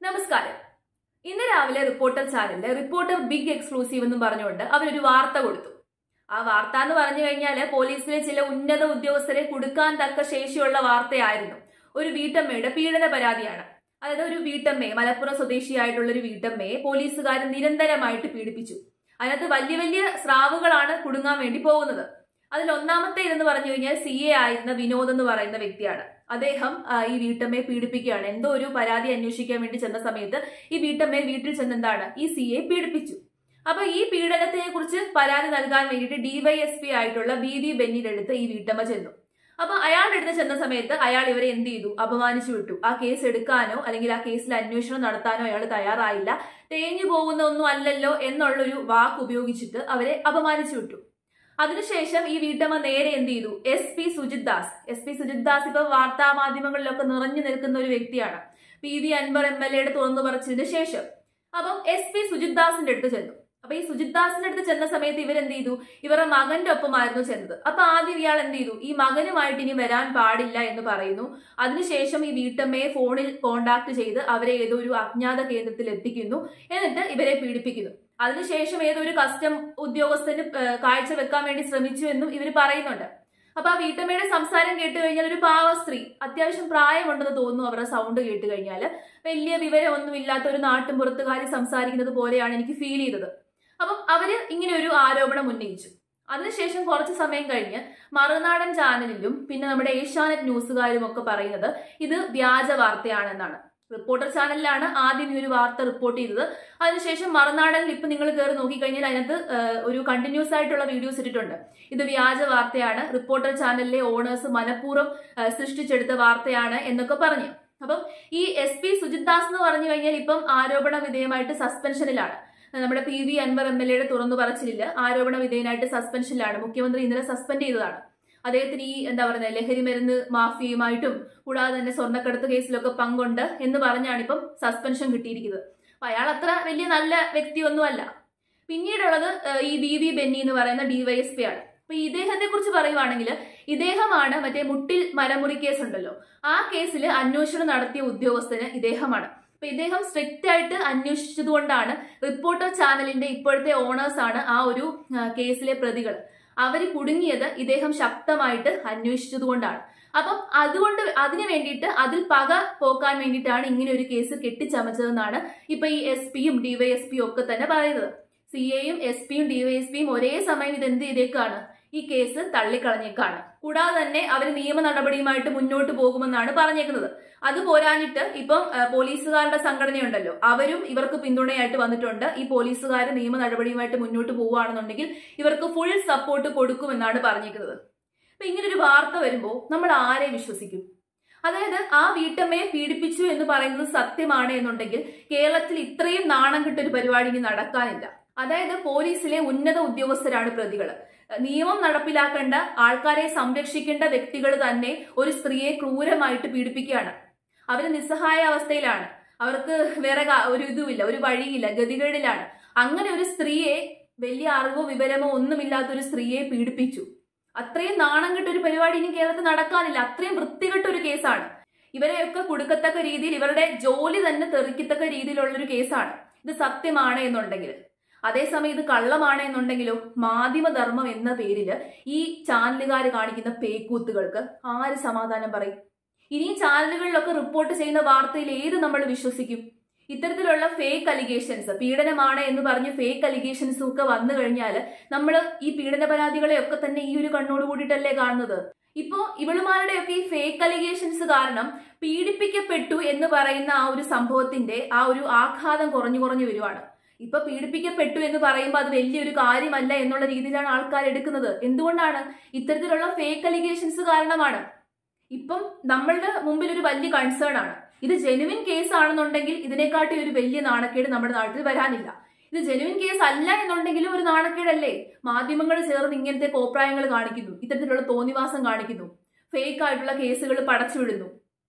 നമസ്കാരം ഇന്ന് രാവിലെ റിപ്പോർട്ടർ ചാനലില് റിപ്പോർട്ടർ ബിഗ് എക്സ്ക്ലൂസീവ് എന്നും പറഞ്ഞുകൊണ്ട് അവരൊരു വാർത്ത കൊടുത്തു ആ വാർത്ത എന്ന് പറഞ്ഞു കഴിഞ്ഞാൽ പോലീസിലെ ചില ഉന്നത ഉദ്യോഗസ്ഥരെ കൊടുക്കാൻ തക്ക ശേഷിയുള്ള വാർത്തയായിരുന്നു ഒരു വീട്ടമ്മയുടെ പീഡന പരാതിയാണ് അതായത് ഒരു വീട്ടമ്മയെ മലപ്പുറം സ്വദേശിയായിട്ടുള്ള ഒരു വീട്ടമ്മയെ പോലീസുകാർ നിരന്തരമായിട്ട് പീഡിപ്പിച്ചു അതിനകത്ത് വലിയ വലിയ സ്രാവുകളാണ് കുടുങ്ങാൻ വേണ്ടി പോകുന്നത് അതിൽ ഒന്നാമത്തെ ഇതെന്ന് പറഞ്ഞു കഴിഞ്ഞാൽ സി എ ആയിരുന്ന വിനോദ് എന്ന് പറയുന്ന വ്യക്തിയാണ് അദ്ദേഹം ആ, ഈ വീട്ടമ്മയെ പീഡിപ്പിക്കുകയാണ് എന്തോ ഒരു പരാതി അന്വേഷിക്കാൻ വേണ്ടി ചെന്ന സമയത്ത് ഈ വീട്ടമ്മയെ വീട്ടിൽ ചെന്ന് എന്താണ് ഈ സി എ പീഡിപ്പിച്ചു അപ്പൊ ഈ പീഡനത്തിനെ കുറിച്ച് പരാതി നൽകാൻ വേണ്ടിയിട്ട് ഡിവൈഎസ്പി ആയിട്ടുള്ള ബി വി ബെന്നിയുടെ അടുത്ത് ഈ വീട്ടമ്മ ചെന്നു അപ്പൊ അയാളുടെ അടുത്ത് ചെന്ന സമയത്ത് അയാൾ ഇവരെ എന്ത് ചെയ്തു അപമാനിച്ചു വിട്ടു ആ കേസ് എടുക്കാനോ അല്ലെങ്കിൽ ആ കേസിൽ അന്വേഷണം നടത്താനോ അയാൾ തയ്യാറായില്ല തേഞ്ഞു പോകുന്ന ഒന്നും അല്ലല്ലോ എന്നുള്ളൊരു വാക്ക് ഉപയോഗിച്ചിട്ട് അവരെ അപമാനിച്ചു വിട്ടു അതിനുശേഷം ഈ വീട്ടമ്മ നേരെ എന്ത് ചെയ്തു S P Sujith Das S P Sujith Das ഇപ്പൊ വാർത്താ മാധ്യമങ്ങളിലൊക്കെ നിറഞ്ഞു നിൽക്കുന്ന ഒരു വ്യക്തിയാണ് P V Anvar M L എയുടെ തുറന്നു പറച്ചതിന് ശേഷം അപ്പം എസ് പി സുജിത് ദാസിന്റെ അടുത്ത് ചെന്നു അപ്പൊ ഈ സുജിത് ദാസിന്റെ അടുത്ത് ചെന്ന സമയത്ത് ഇവരെന്ത് ചെയ്തു ഇവരുടെ മകന്റെ ഒപ്പമായിരുന്നു ചെന്നത് അപ്പൊ ആദ്യം ഇയാൾ എന്ത് ചെയ്തു ഈ മകനുമായിട്ട് ഇനി വരാൻ പാടില്ല എന്ന് പറയുന്നു അതിനുശേഷം ഈ വീട്ടമ്മയെ ഫോണിൽ കോണ്ടാക്ട് ചെയ്ത് അവരെ ഏതോ ഒരു അജ്ഞാത കേന്ദ്രത്തിൽ എത്തിക്കുന്നു എന്നിട്ട് ഇവരെ പീഡിപ്പിക്കുന്നു അതിനുശേഷം ഏതോ ഒരു കസ്റ്റം ഉദ്യോഗസ്ഥന് ഏഹ്, കാഴ്ച വെക്കാൻ വേണ്ടി ശ്രമിച്ചു എന്നും ഇവർ പറയുന്നുണ്ട് അപ്പൊ ആ വീട്ടമ്മയുടെ സംസാരം കേട്ട് കഴിഞ്ഞാൽ ഒരു പാവ സ്ത്രീ അത്യാവശ്യം പ്രായമുണ്ടെന്ന് തോന്നുന്നു അവരുടെ സൗണ്ട് കേട്ട് കഴിഞ്ഞാൽ വലിയ വിവരമൊന്നും ഇല്ലാത്ത ഒരു നാട്ടും പുറത്തുകാരി സംസാരിക്കുന്നത് പോലെയാണ് എനിക്ക് ഫീൽ ചെയ്തത് അപ്പം അവര് ഇങ്ങനെ ഒരു ആരോപണം ഉന്നയിച്ചു അതിനുശേഷം കുറച്ച് സമയം കഴിഞ്ഞ് മറുനാടൻ ചാനലിലും പിന്നെ നമ്മുടെ ഏഷ്യാനെറ്റ് ന്യൂസുകാരും ഒക്കെ പറയുന്നത് ഇത് വ്യാജ വാർത്തയാണെന്നാണ് റിപ്പോർട്ടർ ചാനലിലാണ് ആദ്യം ഈ ഒരു വാർത്ത റിപ്പോർട്ട് ചെയ്തത് അതിനുശേഷം മറുനാടനിൽ ഇപ്പൊ നിങ്ങൾ കയറി നോക്കിക്കഴിഞ്ഞാൽ അതിനകത്ത് ഏഹ്, ഒരു കണ്ടിന്യൂസ് ആയിട്ടുള്ള വീഡിയോസ് ഇട്ടിട്ടുണ്ട് ഇത് വ്യാജ വാർത്തയാണ് റിപ്പോർട്ടർ ചാനലിലെ ഓണേഴ്സ് മനഃപൂർവ്വം ഏഹ്, സൃഷ്ടിച്ചെടുത്ത വാർത്തയാണ് എന്നൊക്കെ പറഞ്ഞു അപ്പം ഈ എസ് പി സുജിത് ദാസ് എന്ന് പറഞ്ഞു കഴിഞ്ഞാൽ ഇപ്പം ആരോപണ വിധേയമായിട്ട് സസ്പെൻഷനിലാണ് നമ്മുടെ P V Anvar M L എയുടെ തുറന്നു പറച്ചിലില് ആരോപണ വിധേയനായിട്ട് സസ്പെൻഷനിലാണ് മുഖ്യമന്ത്രി ഇന്നലെ സസ്പെൻഡ് ചെയ്തതാണ് അദ്ദേഹത്തിന് ഈ എന്താ പറയുക ലഹരി മരുന്ന് മാഫിയുമായിട്ടും കൂടാതെ തന്നെ സ്വർണ്ണക്കടത്ത് കേസിലൊക്കെ പങ്കുണ്ട് എന്ന് പറഞ്ഞാണ് ഇപ്പം സസ്പെൻഷൻ കിട്ടിയിരിക്കുന്നത് അപ്പൊ അയാൾ അത്ര വലിയ നല്ല വ്യക്തിയൊന്നുമല്ല പിന്നീടുള്ളത് ഏഹ്, ഈ ബി വി ബെന്നി എന്ന് പറയുന്ന ഡിവൈഎസ്പി ആണ് അപ്പൊ ഇദ്ദേഹത്തെ കുറിച്ച് പറയുവാണെങ്കിൽ ഇദ്ദേഹമാണ് മറ്റേ മുട്ടിൽ മരമുറി കേസ് ഉണ്ടല്ലോ ആ കേസിൽ അന്വേഷണം നടത്തിയ ഉദ്യോഗസ്ഥന് ഇദ്ദേഹമാണ് അപ്പൊ ഇദ്ദേഹം സ്ട്രിക്റ്റ് ആയിട്ട് അന്വേഷിച്ചതുകൊണ്ടാണ് റിപ്പോർട്ടർ ചാനലിന്റെ ഇപ്പോഴത്തെ ഓണേഴ്സ് ആണ് ആ ഒരു ആ, കേസിലെ പ്രതികൾ അവര് കുടുങ്ങിയത് ഇദ്ദേഹം ശക്തമായിട്ട് അന്വേഷിച്ചതുകൊണ്ടാണ് അപ്പം അതുകൊണ്ട് അതിനു വേണ്ടിയിട്ട് അതിൽ പക പോക്കാൻ വേണ്ടിയിട്ടാണ് ഇങ്ങനെ ഒരു കേസ് കെട്ടിച്ചമച്ചതെന്നാണ് ഇപ്പൊ ഈ എസ് പിയും ഡിവൈഎസ്പിയും ഒക്കെ തന്നെ പറയുന്നത് സി എയും എസ് പിയും ഡിവൈഎസ്പിയും ഒരേ സമയം ഇത് എന്ത് ചെയ്തേക്കാണ് ഈ കേസ് തള്ളിക്കളഞ്ഞേക്കാണ് കൂടാതെ തന്നെ അവർ നിയമ നടപടിയുമായിട്ട് മുന്നോട്ട് പോകുമെന്നാണ് പറഞ്ഞേക്കുന്നത് അത് പോരാഞ്ഞിട്ട് ഇപ്പം ആ, പോലീസുകാരുടെ സംഘടനയുണ്ടല്ലോ അവരും ഇവർക്ക് പിന്തുണയായിട്ട് വന്നിട്ടുണ്ട് ഈ പോലീസുകാർ നിയമ നടപടിയുമായിട്ട് മുന്നോട്ട് പോവുകയാണെന്നുണ്ടെങ്കിൽ ഇവർക്ക് ഫുൾ സപ്പോർട്ട് കൊടുക്കുമെന്നാണ് പറഞ്ഞേക്കുന്നത് അപ്പൊ ഇങ്ങനൊരു വാർത്ത വരുമ്പോൾ നമ്മൾ ആരെ വിശ്വസിക്കും അതായത് ആ വീട്ടമ്മയെ പീഡിപ്പിച്ചു എന്ന് പറയുന്നത് സത്യമാണ് എന്നുണ്ടെങ്കിൽ കേരളത്തിൽ ഇത്രയും നാണം കിട്ടൊരു പരിപാടി ഇനി നടക്കാനില്ല അതായത് പോലീസിലെ ഉന്നത ഉദ്യോഗസ്ഥരാണ് പ്രതികൾ നിയമം നടപ്പിലാക്കേണ്ട ആൾക്കാരെ സംരക്ഷിക്കേണ്ട വ്യക്തികൾ തന്നെ ഒരു സ്ത്രീയെ ക്രൂരമായിട്ട് പീഡിപ്പിക്കുകയാണ് അവര് നിസ്സഹായ അവസ്ഥയിലാണ് അവർക്ക് വേറെ ക- ഒരു ഇതുമില്ല ഒരു വഴിയില്ല ഗതികേടിലാണ് അങ്ങനെ ഒരു സ്ത്രീയെ വലിയ അറിവോ വിവരമോ ഒന്നുമില്ലാത്ത ഒരു സ്ത്രീയെ പീഡിപ്പിച്ചു അത്രയും നാണം കെട്ട ഒരു പരിപാടി ഇനി കേരളത്തിൽ നടക്കാനില്ല അത്രയും വൃത്തികെട്ട ഒരു കേസാണ് ഇവരെയൊക്കെ കൊടുക്കത്തക്ക രീതിയിൽ ഇവരുടെ ജോലി തന്നെ തെറിക്കത്തക്ക രീതിയിലുള്ള ഒരു കേസാണ് ഇത് സത്യമാണ് എന്നുണ്ടെങ്കിൽ അതേസമയം ഇത് കള്ളമാണ് എന്നുണ്ടെങ്കിലോ മാധ്യമധർമ്മം എന്ന പേരില് ഈ ചാനലുകാർ കാണിക്കുന്ന പേക്കൂത്തുകൾക്ക് ആര് സമാധാനം പറയും ഇനിയും ചാനലുകളിലൊക്കെ റിപ്പോർട്ട് ചെയ്യുന്ന വാർത്തയിൽ ഏത് നമ്മൾ വിശ്വസിക്കും ഇത്തരത്തിലുള്ള ഫേക്ക് അലിഗേഷൻസ് പീഡനമാണ് എന്ന് പറഞ്ഞ് ഫേക്ക് അലിഗേഷൻസും ഒക്കെ വന്നു കഴിഞ്ഞാൽ നമ്മൾ ഈ പീഡന പരാതികളെ ഒക്കെ തന്നെ ഈ ഒരു കണ്ണോട് കൂടിയിട്ടല്ലേ കാണുന്നത് ഇപ്പോ ഇവളുമാരുടെയൊക്കെ ഈ ഫേക്ക് അലിഗേഷൻസ് കാരണം പീഡിപ്പിക്കപ്പെട്ടു എന്ന് പറയുന്ന ആ ഒരു സംഭവത്തിന്റെ ആ ഒരു ആഘാതം കുറഞ്ഞു കുറഞ്ഞു വരുവാണ് ഇപ്പൊ പീഡിപ്പിക്കപ്പെട്ടു എന്ന് പറയുമ്പോൾ അത് വലിയൊരു കാര്യമല്ല എന്നുള്ള രീതിയിലാണ് ആൾക്കാർ എടുക്കുന്നത് എന്തുകൊണ്ടാണ് ഇത്തരത്തിലുള്ള ഫേക്ക് അലിഗേഷൻസ് കാരണമാണ് ഇപ്പം നമ്മളുടെ മുമ്പിൽ ഒരു വലിയ കൺസേൺ ആണ് ഇത് ജെനുവിൻ കേസ് ആണെന്നുണ്ടെങ്കിൽ ഇതിനെക്കാട്ടി ഒരു വലിയ നാണക്കേട് നമ്മുടെ നാട്ടിൽ വരാനില്ല ഇത് ജെനുവിൻ കേസ് അല്ല എന്നുണ്ടെങ്കിലും ഒരു നാണക്കേടല്ലേ മാധ്യമങ്ങൾ ചേർന്ന് ഇങ്ങനത്തെ കോപ്രായങ്ങൾ കാണിക്കുന്നു ഇത്തരത്തിലുള്ള തോന്നിവാസം കാണിക്കുന്നു ഫേക്ക് ആയിട്ടുള്ള കേസുകൾ പടച്ചുവിടുന്നു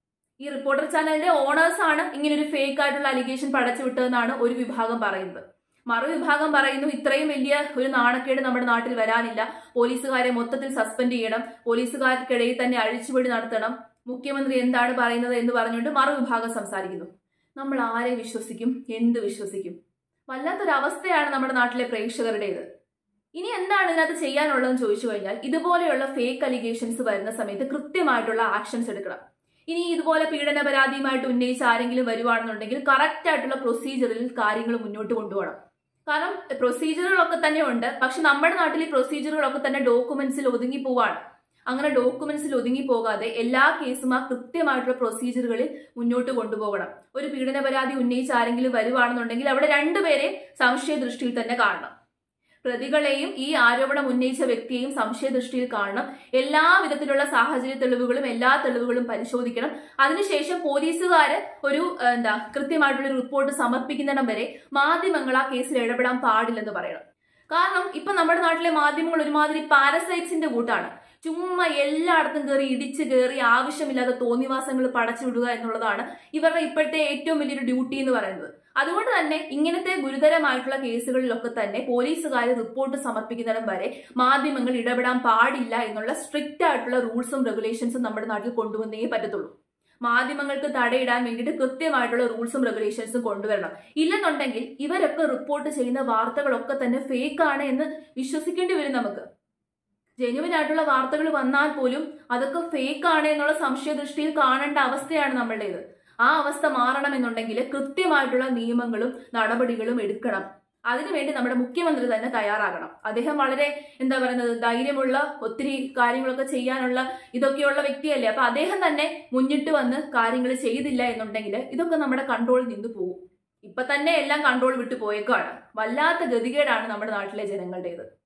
ഈ റിപ്പോർട്ടർ ചാനലിന്റെ ഓണേഴ്സ് ആണ് ഇങ്ങനെ ഒരു ഫേക്ക് ആയിട്ടുള്ള അലിഗേഷൻ പടച്ചുവിട്ടതെന്നാണ് ഒരു വിഭാഗം പറയുന്നത് മറുവിഭാഗം പറയുന്നു ഇത്രയും വലിയ ഒരു നാണക്കേട് നമ്മുടെ നാട്ടിൽ വരാനില്ല പോലീസുകാരെ മൊത്തത്തിൽ സസ്പെൻഡ് ചെയ്യണം പോലീസുകാർക്കിടയിൽ തന്നെ അഴിച്ചുപൊടി നടത്തണം മുഖ്യമന്ത്രി എന്താണ് പറയുന്നത് എന്ന് പറഞ്ഞുകൊണ്ട് മറുവിഭാഗം സംസാരിക്കുന്നു നമ്മൾ ആരെ വിശ്വസിക്കും എന്ത് വിശ്വസിക്കും വല്ലാത്തൊരവസ്ഥയാണ് നമ്മുടെ നാട്ടിലെ പ്രേക്ഷകരുടേത് ഇനി എന്താണ് ഇതിനകത്ത് ചെയ്യാനുള്ളതെന്ന് ചോദിച്ചു കഴിഞ്ഞാൽ ഇതുപോലെയുള്ള ഫേക്ക് അലിഗേഷൻസ് വരുന്ന സമയത്ത് കൃത്യമായിട്ടുള്ള ആക്ഷൻസ് എടുക്കണം ഇനി ഇതുപോലെ പീഡന പരാതിയുമായിട്ട് ഉന്നയിച്ച് ആരെങ്കിലും വരുവാണെന്നുണ്ടെങ്കിൽ കറക്റ്റ് ആയിട്ടുള്ള പ്രൊസീജിയറിൽ കാര്യങ്ങൾ മുന്നോട്ട് കൊണ്ടുപോകണം കാരണം പ്രൊസീജിയറുകളൊക്കെ തന്നെ ഉണ്ട് പക്ഷെ നമ്മുടെ നാട്ടിൽ ഈ പ്രൊസീജിയറുകളൊക്കെ തന്നെ ഡോക്യുമെന്റ്സിൽ ഒതുങ്ങി പോവാണ് അങ്ങനെ ഡോക്യുമെന്റ്സിൽ ഒതുങ്ങി പോകാതെ എല്ലാ കേസും ആ കൃത്യമായിട്ടുള്ള പ്രൊസീജിയറുകളിൽ മുന്നോട്ട് കൊണ്ടുപോകണം ഒരു പീഡന പരാതി ഉന്നയിച്ച് ആരെങ്കിലും വരുവാണെന്നുണ്ടെങ്കിൽ അവിടെ രണ്ടുപേരെ സംശയ ദൃഷ്ടിയിൽ തന്നെ കാണണം പ്രതികളെയും ഈ ആരോപണം ഉന്നയിച്ച വ്യക്തിയെയും സംശയദൃഷ്ടിയിൽ കാണണം എല്ലാ വിധത്തിലുള്ള സാഹചര്യ തെളിവുകളും എല്ലാ തെളിവുകളും പരിശോധിക്കണം അതിനുശേഷം പോലീസുകാര് ഒരു ഏഹ്, എന്താ കൃത്യമായിട്ടുള്ള ഒരു റിപ്പോർട്ട് സമർപ്പിക്കുന്നിടം വരെ മാധ്യമങ്ങൾ ആ കേസിൽ ഇടപെടാൻ പാടില്ലെന്ന് പറയണം കാരണം ഇപ്പൊ നമ്മുടെ നാട്ടിലെ മാധ്യമങ്ങൾ ഒരുമാതിരി പാരസൈറ്റ്സിന്റെ കൂട്ടാണ് ചുമ്മാ എല്ലായിടത്തും കയറി ഇടിച്ച് കയറി ആവശ്യമില്ലാത്ത തോന്നിവാസങ്ങൾ പടച്ചുവിടുക എന്നുള്ളതാണ് ഇവരുടെ ഇപ്പോഴത്തെ ഏറ്റവും വലിയൊരു ഡ്യൂട്ടി എന്ന് പറയുന്നത് അതുകൊണ്ട് തന്നെ ഇങ്ങനത്തെ ഗുരുതരമായിട്ടുള്ള കേസുകളിലൊക്കെ തന്നെ പോലീസുകാർ റിപ്പോർട്ട് സമർപ്പിക്കുന്നിടം വരെ മാധ്യമങ്ങൾ ഇടപെടാൻ പാടില്ല എന്നുള്ള സ്ട്രിക്റ്റ് ആയിട്ടുള്ള റൂൾസും റെഗുലേഷൻസും നമ്മുടെ നാട്ടിൽ കൊണ്ടുവന്നേ പറ്റത്തുള്ളൂ മാധ്യമങ്ങൾക്ക് തടയിടാൻ വേണ്ടിയിട്ട് കൃത്യമായിട്ടുള്ള റൂൾസും റെഗുലേഷൻസും കൊണ്ടുവരണം ഇല്ലെന്നുണ്ടെങ്കിൽ ഇവരൊക്കെ റിപ്പോർട്ട് ചെയ്യുന്ന വാർത്തകളൊക്കെ തന്നെ ഫേക്ക് ആണ് എന്ന് വിശ്വസിക്കേണ്ടി വരും നമുക്ക് ജെനുവിൻ ആയിട്ടുള്ള വാർത്തകൾ വന്നാൽ പോലും അതൊക്കെ ഫേക്ക് ആണ് എന്നുള്ള സംശയദൃഷ്ടിയിൽ കാണേണ്ട അവസ്ഥയാണ് നമ്മളുടേത് ആ അവസ്ഥ മാറണമെന്നുണ്ടെങ്കിൽ കൃത്യമായിട്ടുള്ള നിയമങ്ങളും നടപടികളും എടുക്കണം അതിനുവേണ്ടി നമ്മുടെ മുഖ്യമന്ത്രി തന്നെ തയ്യാറാകണം അദ്ദേഹം വളരെ എന്താ പറയുന്നത് ധൈര്യമുള്ള ഒത്തിരി കാര്യങ്ങളൊക്കെ ചെയ്യാനുള്ള ഇതൊക്കെയുള്ള വ്യക്തിയല്ലേ അപ്പൊ അദ്ദേഹം തന്നെ മുന്നിട്ട് വന്ന് കാര്യങ്ങൾ ചെയ്തില്ല എന്നുണ്ടെങ്കിൽ ഇതൊക്കെ നമ്മുടെ കൺട്രോളിൽ നിന്ന് പോകും ഇപ്പൊ തന്നെ എല്ലാം കൺട്രോൾ വിട്ടു പോയേക്കാണ് വല്ലാത്ത ഗതികേടാണ് നമ്മുടെ നാട്ടിലെ ജനങ്ങളുടേത്